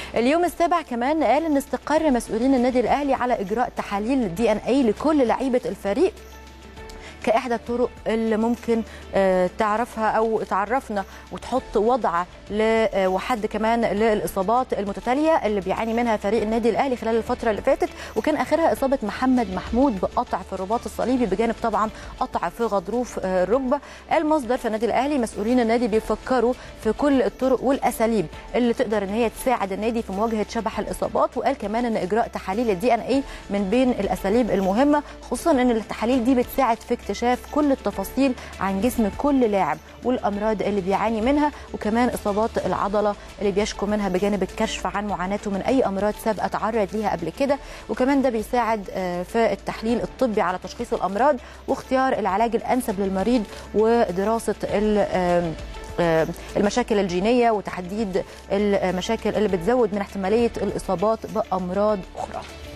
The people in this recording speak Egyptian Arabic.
اليوم السابع كمان قال ان استقر مسؤولين النادي الاهلي على اجراء تحاليل دي ان اي لكل لعيبه الفريق كاحدى الطرق اللي ممكن آه، تعرفها او تعرفنا وتحط وضع ل- آه، وحد كمان للاصابات المتتاليه اللي بيعاني منها فريق النادي الاهلي خلال الفتره اللي فاتت وكان اخرها اصابه محمد محمود بقطع في الرباط الصليبي بجانب طبعا قطع في غضروف آه، الركبه قال مصدر في النادي الاهلي مسؤولين النادي بيفكروا في كل الطرق والاساليب اللي تقدر ان هي تساعد النادي في مواجهه شبح الاصابات وقال كمان ان اجراء تحاليل الدي ان اي من بين الاساليب المهمه خصوصا ان التحاليل دي بتساعد في اكتشاف كل التفاصيل عن جسم كل لاعب والامراض اللي بيعاني منها وكمان اصابات العضله اللي بيشكو منها بجانب الكشف عن معاناته من اي امراض سابقه تعرض ليها قبل كده وكمان ده بيساعد آه، في التحليل الطبي على تشخيص الامراض واختيار العلاج الانسب للمريض ودراسه ال- آم، آم، المشاكل الجينيه وتحديد المشاكل اللي بتزود من احتماليه الاصابات بامراض اخرى